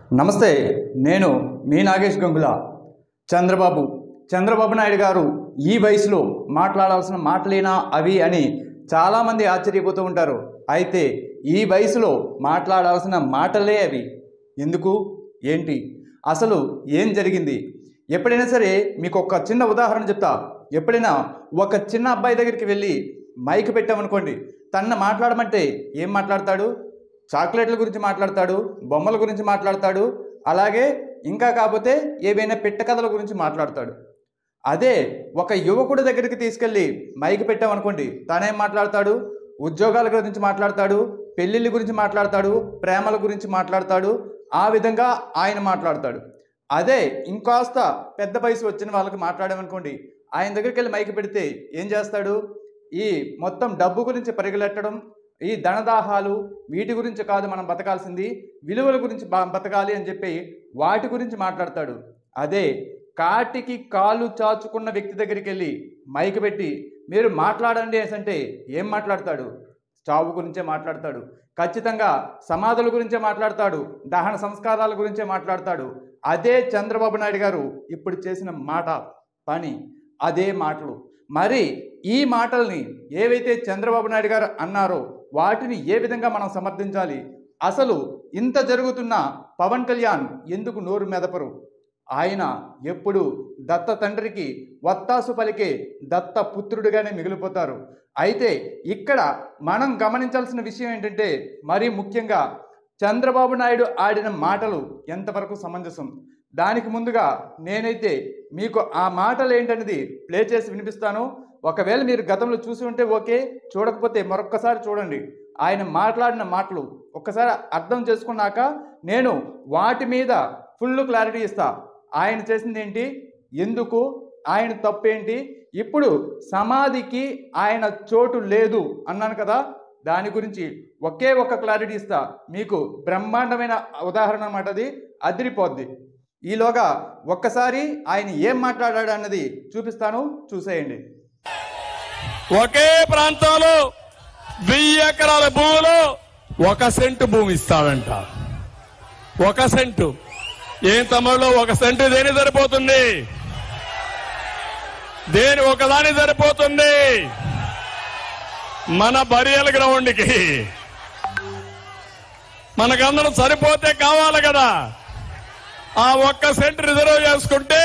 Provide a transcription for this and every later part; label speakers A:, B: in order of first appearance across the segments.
A: నమస్తే నేను మీ నాగేష్ గంగుల చంద్రబాబు చంద్రబాబు నాయుడు గారు ఈ వయసులో మాట్లాడాల్సిన మాటలేనా అవి అని చాలామంది ఆశ్చర్యపోతూ ఉంటారు అయితే ఈ వయసులో మాట్లాడాల్సిన మాటలే అవి ఎందుకు ఏంటి అసలు ఏం జరిగింది ఎప్పుడైనా సరే మీకు ఒక చిన్న ఉదాహరణ చెప్తా ఎప్పుడైనా ఒక చిన్న అబ్బాయి దగ్గరికి వెళ్ళి మైక్ పెట్టామనుకోండి తన మాట్లాడమంటే ఏం మాట్లాడతాడు చాక్లెట్ల గురించి మాట్లాడతాడు బొమ్మల గురించి మాట్లాడతాడు అలాగే ఇంకా కాకపోతే ఏవైనా పిట్ట కథల గురించి మాట్లాడతాడు అదే ఒక యువకుడి దగ్గరికి తీసుకెళ్ళి మైక్ పెట్టామనుకోండి తనేం మాట్లాడతాడు ఉద్యోగాల గురించి మాట్లాడతాడు పెళ్ళిళ్ళ గురించి మాట్లాడతాడు ప్రేమల గురించి మాట్లాడతాడు ఆ విధంగా ఆయన మాట్లాడతాడు అదే ఇంకాస్త పెద్ద వయసు వచ్చిన వాళ్ళకి మాట్లాడామనుకోండి ఆయన దగ్గరికి వెళ్ళి మైక్ పెడితే ఏం చేస్తాడు ఈ మొత్తం డబ్బు గురించి పరిగెలెట్టడం ఈ ధనదాహాలు వీటి గురించి కాదు మనం బతకాల్సింది విలువల గురించి బ- బతకాలి అని చెప్పి వాటి గురించి మాట్లాడతాడు అదే కాటికి కాలు చాచుకున్న వ్యక్తి దగ్గరికి వెళ్ళి మైక్ పెట్టి మీరు మాట్లాడండి అనేసి అంటే ఏం మాట్లాడతాడు చావు గురించే మాట్లాడతాడు ఖచ్చితంగా సమాధుల గురించే మాట్లాడతాడు దహన సంస్కారాల గురించే మాట్లాడతాడు అదే చంద్రబాబు నాయుడు గారు ఇప్పుడు చేసిన మాట పని అదే మాటలు మరి ఈ మాటల్ని ఏవైతే చంద్రబాబు నాయుడు గారు అన్నారో వాటిని ఏ విధంగా మనం సమర్థించాలి అసలు ఇంత జరుగుతున్న పవన్ కళ్యాణ్ ఎందుకు నోరు మెదపరు ఆయన ఎప్పుడు దత్త తండ్రికి వత్తాసు పలికే దత్త పుత్రుడిగానే మిగిలిపోతారు అయితే ఇక్కడ మనం గమనించాల్సిన విషయం ఏంటంటే మరీ ముఖ్యంగా చంద్రబాబు నాయుడు ఆడిన మాటలు ఎంతవరకు సమంజసం దానికి ముందుగా నేనైతే మీకు ఆ మాటలు ఏంటనేది ప్లే చేసి వినిపిస్తాను ఒకవేళ మీరు గతంలో చూసి ఉంటే ఓకే చూడకపోతే మరొక్కసారి చూడండి ఆయన మాట్లాడిన మాటలు ఒక్కసారి అర్థం చేసుకున్నాక నేను వాటి మీద ఫుల్ క్లారిటీ ఇస్తా ఆయన చేసింది ఏంటి ఎందుకు ఆయన తప్పేంటి ఇప్పుడు సమాధికి ఆయన చోటు లేదు అన్నాను కదా దాని గురించి ఒకే ఒక క్లారిటీ ఇస్తా మీకు బ్రహ్మాండమైన ఉదాహరణ అన్నమాట అది అదిరిపోద్ది ఈలోగా ఒక్కసారి ఆయన ఏం మాట్లాడాడు అన్నది చూపిస్తాను చూసేయండి
B: ఒకే ప్రాంతంలో వెయ్యి ఎకరాల భూమిలో ఒక సెంటు భూమి ఇస్తాడంట ఒక సెంటు ఏం తమ్ముళ్ళు ఒక సెంటు దేని సరిపోతుంది దేని ఒకదాని సరిపోతుంది మన బరియల్ గ్రౌండ్కి మనకందరం సరిపోతే కావాలి కదా ఆ ఒక్క సెంట్ రిజర్వ్ చేసుకుంటే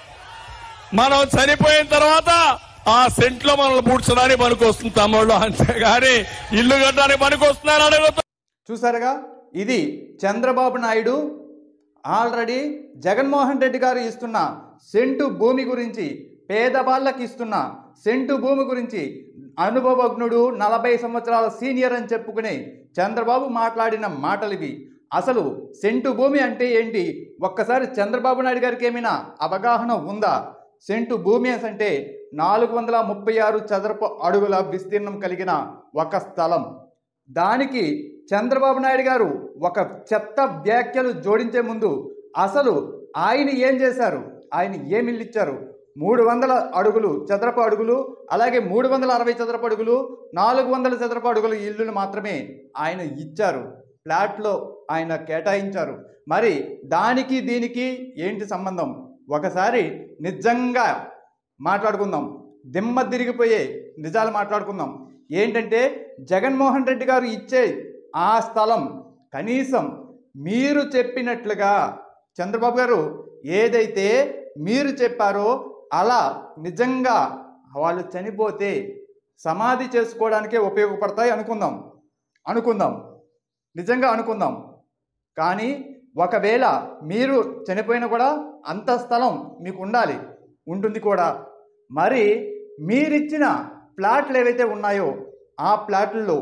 B: మనం చనిపోయిన తర్వాత ఆ సెంట్లో మనల్ని పూడ్చడానికి పనికొస్తుంది తమ్ముళ్ళు అంతేగాని ఇల్లు కట్టడానికి పనికొస్తున్నారు అడుగుతా
A: చూసారుగా ఇది చంద్రబాబు నాయుడు ఆల్రెడీ జగన్మోహన్ రెడ్డి గారు ఇస్తున్న సెంటు భూమి గురించి పేదవాళ్ళకి ఇస్తున్న సెంటు భూమి గురించి అనుభవజ్ఞుడు నలభై సంవత్సరాల సీనియర్ అని చెప్పుకునే చంద్రబాబు మాట్లాడిన మాటలు ఇవి అసలు సెంటు భూమి అంటే ఏంటి ఒక్కసారి చంద్రబాబు నాయుడు గారికి ఏమైనా అవగాహన ఉందా సెంటు భూమి అంటే నాలుగు వందల ముప్పై ఆరు చదరపు అడుగుల విస్తీర్ణం కలిగిన ఒక స్థలం దానికి చంద్రబాబు నాయుడు గారు ఒక చెత్త వ్యాఖ్యలు జోడించే ముందు అసలు ఆయన ఏం చేశారు ఆయన ఏమి ఇల్లు ఇచ్చారు మూడు వందల అడుగులు చదరపు అడుగులు అలాగే మూడు వందల అరవై చదరపు అడుగులు నాలుగు వందల చదరపు అడుగుల ఇల్లులు మాత్రమే ఆయన ఇచ్చారు ఫ్లాట్లో ఆయన కేటాయించారు మరి దానికి దీనికి ఏంటి సంబంధం ఒకసారి నిజంగా మాట్లాడుకుందాం దిమ్మ తిరిగిపోయే నిజాలు మాట్లాడుకుందాం ఏంటంటే జగన్మోహన్ రెడ్డి గారు ఇచ్చే ఆ స్థలం కనీసం మీరు చెప్పినట్లుగా చంద్రబాబు గారు ఏదైతే మీరు చెప్పారో అలా నిజంగా వాళ్ళు చనిపోతే సమాధి చేసుకోవడానికే ఉపయోగపడతాయి అనుకుందాం అనుకుందాం నిజంగా అనుకుందాం కానీ ఒకవేళ మీరు చనిపోయినా కూడా అంత స్థలం మీకు ఉండాలి ఉంటుంది కూడా మరి మీరిచ్చిన ప్లాట్లు ఏవైతే ఉన్నాయో ఆ ప్లాట్లలో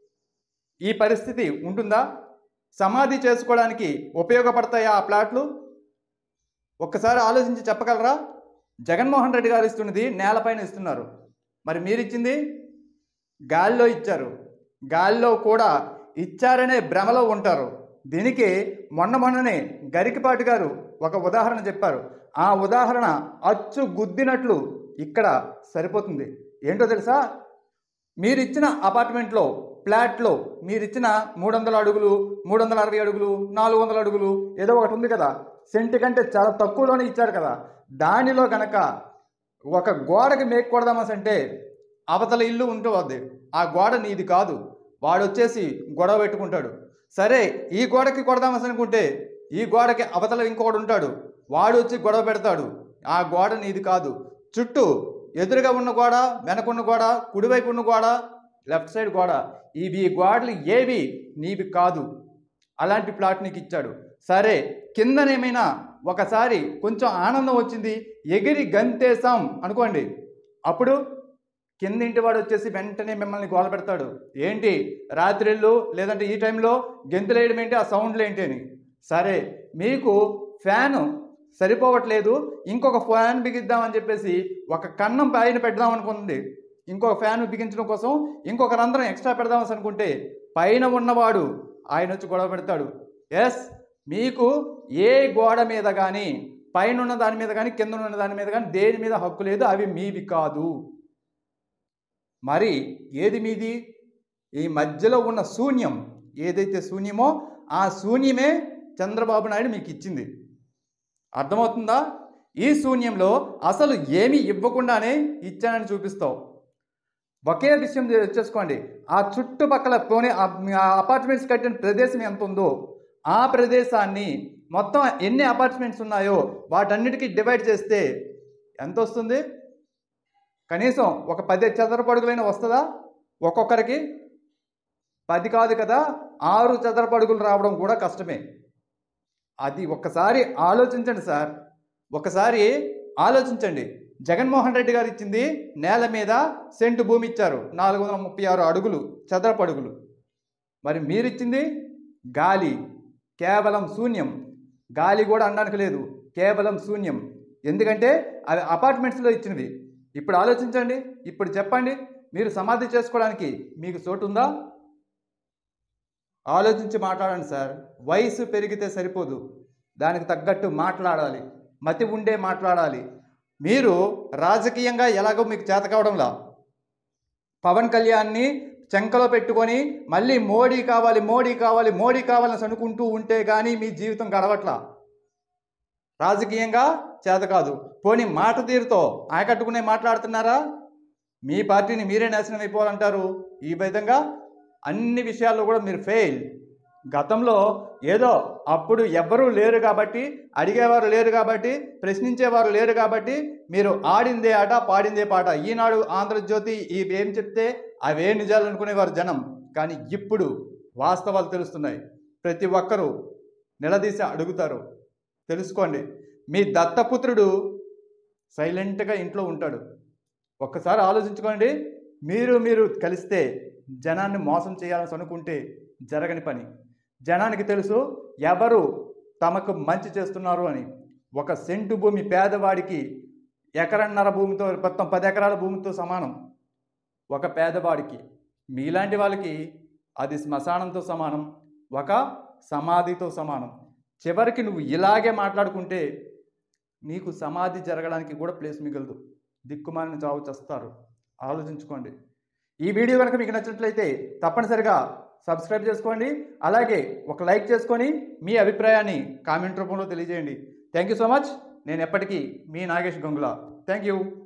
A: ఈ పరిస్థితి ఉంటుందా సమాధి చేసుకోవడానికి ఉపయోగపడతాయా ఆ ప్లాట్లు ఒక్కసారి ఆలోచించి చెప్పగలరా జగన్మోహన్ రెడ్డి గారు ఇస్తున్నది నేలపైన ఇస్తున్నారు మరి మీరిచ్చింది గాల్లో ఇచ్చారు గాల్లో కూడా ఇచ్చారనే భ్రమలో ఉంటారు దీనికి మొన్న మొన్ననే గరికపాటి గారు ఒక ఉదాహరణ చెప్పారు ఆ ఉదాహరణ అచ్చు గుద్దినట్లు ఇక్కడ సరిపోతుంది ఏంటో తెలుసా మీరు ఇచ్చిన అపార్ట్మెంట్లో ఫ్లాట్లో మీరు ఇచ్చిన మూడు వందల అడుగులు మూడు వందల అరవై అడుగులు నాలుగు వందల అడుగులు ఏదో ఒకటి ఉంది కదా సెంటు కంటే చాలా తక్కువలోనే ఇచ్చారు కదా దానిలో గనక ఒక గోడకి మేక్ కొడదామని అంటే అవతల ఇల్లు ఉంటుంది ఆ గోడ నీది కాదు వాడు వచ్చేసి గొడవ పెట్టుకుంటాడు సరే ఈ గోడకి కొడదామని అనుకుంటే ఈ గోడకి అవతల ఇంకొకడు ఉంటాడు వాడు వచ్చి గొడవ పెడతాడు ఆ గోడ నీది కాదు చుట్టూ ఎదురుగా ఉన్న గోడ వెనకున్న గోడ కుడివైపు ఉన్న గోడ లెఫ్ట్ సైడ్ గోడ ఇవి ఈ గోడలు ఏవి నీవి కాదు అలాంటి ప్లాట్ నీకు ఇచ్చాడు సరే కిందనేమైనా ఒకసారి కొంచెం ఆనందం వచ్చింది ఎగిరి గంతేసాం అనుకోండి అప్పుడు కింద ఇంటి వాడు వచ్చేసి వెంటనే మిమ్మల్ని గోల పెడతాడు ఏంటి రాత్రిళ్ళు లేదంటే ఈ టైంలో గెంతులేయడం ఏంటి ఆ సౌండ్లు ఏంటి అని సరే మీకు ఫ్యాను సరిపోవట్లేదు ఇంకొక ఫ్యాన్ బిగిద్దామని చెప్పేసి ఒక కన్నం పైన పెడదాం అనుకుంది ఇంకొక ఫ్యాన్ బిగించడం కోసం ఇంకొక రంధ్రం ఎక్స్ట్రా పెడదామని అనుకుంటే పైన ఉన్నవాడు ఆయన వచ్చి గొడవ పెడతాడు ఎస్ మీకు ఏ గోడ మీద కానీ పైన ఉన్న దాని మీద కానీ కింద ఉన్న దాని మీద కానీ దేని మీద హక్కు లేదు అవి మీవి కాదు మరి ఏది మీది ఈ మధ్యలో ఉన్న శూన్యం ఏదైతే శూన్యమో ఆ శూన్యమే చంద్రబాబు నాయుడు మీకు ఇచ్చింది అర్థమవుతుందా ఈ శూన్యంలో అసలు ఏమీ ఇవ్వకుండానే ఇచ్చానని చూపిస్తావు ఒకే విషయం చేసుకోండి ఆ చుట్టుపక్కల పోనీ ఆ అపార్ట్మెంట్స్ కట్టిన ప్రదేశం ఎంత ఉందో ఆ ప్రదేశాన్ని మొత్తం ఎన్ని అపార్ట్మెంట్స్ ఉన్నాయో వాటన్నిటికీ డివైడ్ చేస్తే ఎంత వస్తుంది కనీసం ఒక పది చదరపడుగులైనా వస్తుందా ఒక్కొక్కరికి పది కాదు కదా ఆరు చదరపడుగులు రావడం కూడా కష్టమే అది ఒక్కసారి ఆలోచించండి సార్ ఒకసారి ఆలోచించండి జగన్మోహన్ రెడ్డి గారు ఇచ్చింది నేల మీద సెంటు భూమి ఇచ్చారు నాలుగు వందల ముప్పై ఆరు అడుగులు చదరపు అడుగులు మరి మీరిచ్చింది గాలి కేవలం శూన్యం గాలి కూడా అనడానికి లేదు కేవలం శూన్యం ఎందుకంటే అవి అపార్ట్మెంట్స్లో ఇచ్చినవి ఇప్పుడు ఆలోచించండి ఇప్పుడు చెప్పండి మీరు సమాధి చేసుకోవడానికి మీకు చోటు ఉందా ఆలోచించి మాట్లాడండి సార్ వయసు పెరిగితే సరిపోదు దానికి తగ్గట్టు మాట్లాడాలి మతి ఉండే మాట్లాడాలి మీరు రాజకీయంగా ఎలాగో మీకు చేత కావడంలా పవన్ కళ్యాణ్ని చెంకలో పెట్టుకొని మళ్ళీ మోడీ కావాలి మోడీ కావాలి మోడీ కావాలని అనుకుంటూ ఉంటే కానీ మీ జీవితం గడవట్లా రాజకీయంగా చేత కాదు పోనీ మాట తీరుతో ఆయకట్టుకునే మాట్లాడుతున్నారా మీ పార్టీని మీరే నాశనం అయిపోవాలంటారు ఈ విధంగా అన్ని విషయాల్లో కూడా మీరు ఫెయిల్ గతంలో ఏదో అప్పుడు ఎవ్వరూ లేరు కాబట్టి అడిగేవారు లేరు కాబట్టి ప్రశ్నించేవారు లేరు కాబట్టి మీరు ఆడిందే ఆట పాడిందే పాట ఈనాడు ఆంధ్రజ్యోతి ఇవి ఏం చెప్తే అవే నిజాలు అనుకునేవారు జనం కానీ ఇప్పుడు వాస్తవాలు తెలుస్తున్నాయి ప్రతి ఒక్కరూ నిలదీసి అడుగుతారు తెలుసుకోండి మీ దత్తపుత్రుడు సైలెంట్గా ఇంట్లో ఉంటాడు ఒక్కసారి ఆలోచించుకోండి మీరు మీరు కలిస్తే జనాన్ని మోసం చేయాలని అనుకుంటే జరగని పని జనానికి తెలుసు ఎవరు తమకు మంచి చేస్తున్నారు అని ఒక సెంటు భూమి పేదవాడికి ఎకరన్నర భూమితో మొత్తం పది ఎకరాల భూమితో సమానం ఒక పేదవాడికి మీలాంటి వాళ్ళకి అది శ్మశానంతో సమానం ఒక సమాధితో సమానం చివరికి నువ్వు ఇలాగే మాట్లాడుకుంటే నీకు సమాధి జరగడానికి కూడా ప్లేస్ మిగలదు దిక్కుమాలిన చావు చేస్తారు ఆలోచించుకోండి ఈ వీడియో కనుక మీకు నచ్చినట్లయితే తప్పనిసరిగా సబ్స్క్రైబ్ చేసుకోండి అలాగే ఒక లైక్ చేసుకొని మీ అభిప్రాయాన్ని కామెంట్ రూపంలో తెలియజేయండి థ్యాంక్ యూ సో మచ్ నేను ఎప్పటికీ మీ నాగేష్ గంగుల థ్యాంక్ యూ